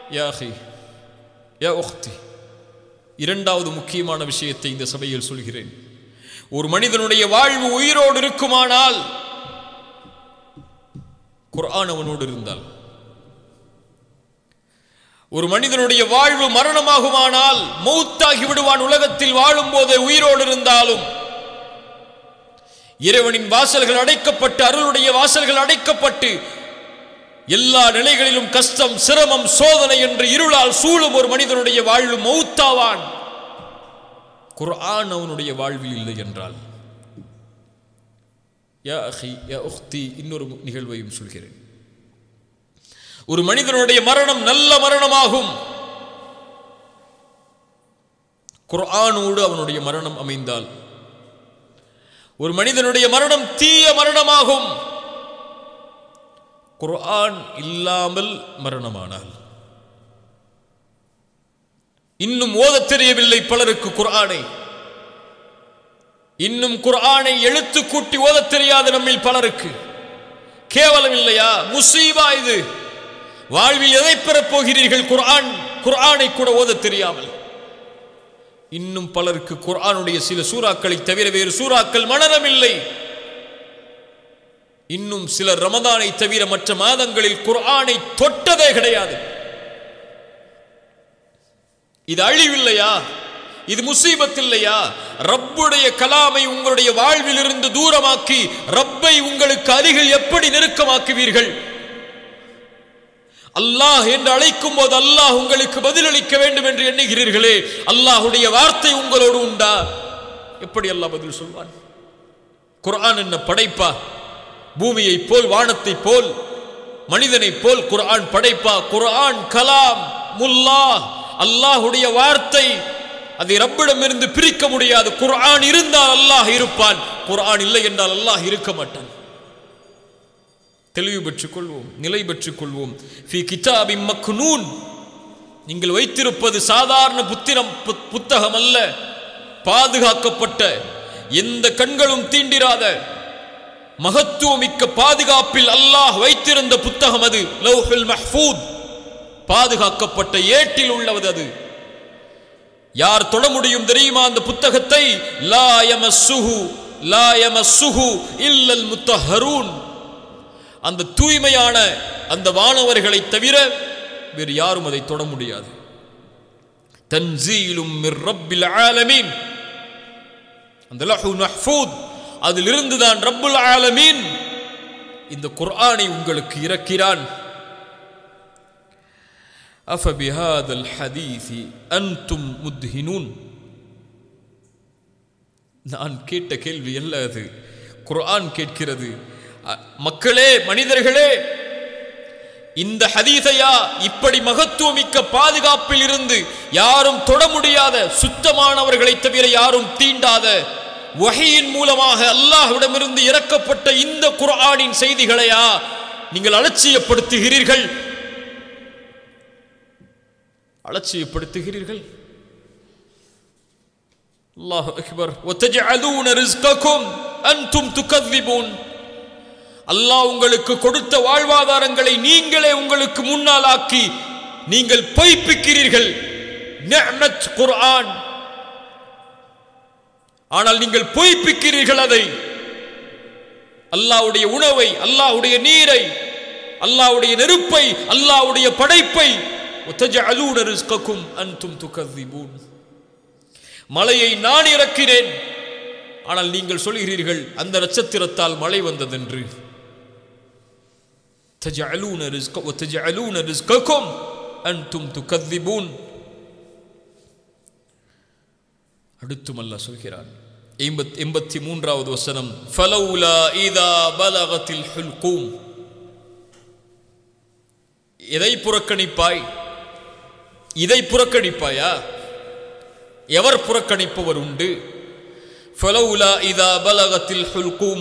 யா அஹி யா உக்தி இரண்டாவது முக்கியமான விஷயத்தை இந்த சபையில் சொல்கிறேன் ஒரு மனிதனுடைய வாழ்வு உயிரோடு இருக்குமானால் குர்ஆன் அவனோடு இருந்தால் ஒரு மனிதனுடைய வாழ்வு மரணமாகுமானால் மௌத்தாகி விடுவான் உலகத்தில் வாழும் போதே உயிரோடு இருந்தாலும் இறைவனின் வாசல்கள் அடைக்கப்பட்டு அருளுடைய வாசல்கள் அடைக்கப்பட்டு எல்லா நிலைகளிலும் கஷ்டம் சிரமம் சோதனை என்று இருளால் சூழும் ஒரு மனிதனுடைய வாழ்வு மௌத்தாவான் குர்ஆன் அவனுடைய வாழ்வில் இல்லை என்றால் யா அஹி யா உக்தி இன்னொரு நிகழ்வையும் சொல்கிறேன் ஒரு மனிதனுடைய மரணம் நல்ல மரணமாகும் குர்ஆனோடு அவனுடைய மரணம் அமைந்தால் ஒரு மனிதனுடைய மரணம் தீய மரணமாகும் குர்ஆன் இல்லாமல் மரணமானால் இன்னும் ஓதத் தெரியவில்லை பலருக்கு குர்ஆனை இன்னும் குர்ஆனை எழுத்து கூட்டி ஓதத் தெரியாத நம்மில் பலருக்கு கேவலம் இல்லையா முசீபா இது வாழ்வில் எதை பெறப் போகிறீர்கள் குர்ஆன் குர்ஆனை கூட ஓதத் தெரியாமல் இன்னும் பலருக்கு குர்ஆனுடைய சில சூறாக்களை தவிர வேறு சூறாக்கள் மனநம் இல்லை இன்னும் சிலர் ரமதானை தவிர மற்ற மாதங்களில் குர்ஆனை தொட்டதே கிடையாது இது அழிவில்லையா இது முசீபத் இல்லையா ரப்புடைய கலாமை உங்களுடைய வாழ்வில் இருந்து தூரமாக்கி ரப்பை உங்களுக்கு அருகில் எப்படி நெருக்கமாக்குவீர்கள் அல்லாஹ் என்று அழைக்கும் போது அல்லாஹ் உங்களுக்கு பதிலளிக்க வேண்டும் என்று எண்ணுகிறீர்களே அல்லாஹுடைய வார்த்தை உங்களோடு உண்டா எப்படி அல்லாஹ் பதில் சொல்வான் குர்ஆன் என்ன படைப்பா பூமியைப் போல் வானத்தைப் போல் மனிதனைப் போல் குர்ஆன் படைப்பா குர்ஆன் கலாம் முல்லா அல்லாஹுடைய வார்த்தை அதை ரப்பிடமிருந்து பிரிக்க முடியாது குர்ஆன் இருந்தால் அல்லாஹ் இருப்பான் குர்ஆன் இல்லை என்றால் அல்லாஹ் இருக்க மாட்டான் தெளிவு பெற்றுக் கொள்வோம் நிலை பெற்றுக் கொள்வோம் ஃபி கிதாபி மக்னூன் நீங்கள் வைத்திருப்பது சாதாரண புத்திரம் பு- புத்தகம் அல்ல பாதுகாக்கப்பட்ட எந்த கண்களும் தீண்டிராத மகத்துவமிக்க பாதுகாப்பில் அல்லாஹ் வைத்திருந்த புத்தகம் அது லௌஹுல் மஹ்ஃபூத் பாதுகாக்கப்பட்ட ஏட்டில் உள்ளது அது யார் தொட முடியும் தெரியுமா அந்த புத்தகத்தை லா யமஸ்ஸுஹு லா யமஸ்ஸுஹு இல்லல் முத்தஹரூன் அந்த தூய்மையான அந்த வானவர்களை தவிர வேறு யாரும் அதை தொட முடியாது தன்சீலும் மிர் ரப்பில் ஆலமீன் அந்த லஹு மஹ்ஃபூத் அதிலிருந்து தான் ரப்புல் ஆலமீன் இந்த குர்ஆனை உங்களுக்கு இறக்கிறான் أفبهذا الحديث أنتم مدهنون நான் கேட்ட கேள்வி அல்ல அது குர்ஆன் கேட்கிறது அ- மக்களே மனிதர்களே இந்த ஹதீஸையா இப்படி மகத்துவமிக்க பாதுகாப்பில் இருந்து யாரும் தொட முடியாத சுத்தமானவர்களை தவிர யாரும் தீண்டாத வஹையின் மூலமாக அல்லாஹ்விடமிருந்து இறக்கப்பட்ட இந்த குர்ஆனின் செய்திகளையா நீங்கள் அலட்சியப்படுத்துகிறீர்கள் அலட்சியப்படுத்துகிறீர்கள் அல்லாஹ் அக்பர் وتجعلون رزقكم انتم تكذبون அல்லாஹ் உங்களுக்கு கொடுத்த வாழ்வாதாரங்களை நீங்களே உங்களுக்கு முன்னால் ஆக்கி நீங்கள் பொய்ப்பிக்கிறீர்கள் நிஅமத் குர்ஆன் ஆனால் நீங்கள் பொய்ப்பிக்கிறீர்கள் அதை அல்லாஹ்வுடைய உணவை அல்லாஹ்வுடைய நீரை அல்லாஹ்வுடைய நெருப்பை அல்லாஹ்வுடைய படைப்பை وتجعلون رزقكم انتم تكذبون மலையை நான் இறக்கிறேன் ஆனால் நீங்கள் சொல்கிறீர்கள் அந்த நட்சத்திரத்தால் மழை வந்ததென்று تجعلون رزق وتجعلون رزقكم انتم تكذبون அடுத்தும் அல்லாஹ் சொல்கிறான் எண்பத் எண்பத்தி மூன்றாவது வசனம் ஃபலௌலா இதா பலகத்தில் ஹுல்கூம் எதை புறக்கணிப்பாய் இதை புறக்கணிப்பாயா எவர் புறக்கணிப்பவர் உண்டு ஃபலௌலா இதா பலகத்தில் ஹுல்கூம்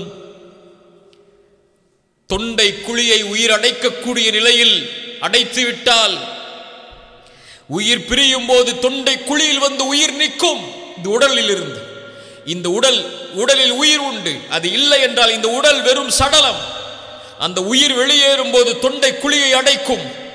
தொண்டை குழியை உயிர் அடைக்கக்கூடிய நிலையில் அடைத்து விட்டால் உயிர் பிரியும் போது தொண்டை குழியில் வந்து உயிர் நிற்கும் இந்த உடலில் இருந்து இந்த உடல் உடலில் உயிர் உண்டு அது இல்லை என்றால் இந்த உடல் வெறும் சடலம் அந்த உயிர் வெளியேறும் போது தொண்டை குழியை அடைக்கும்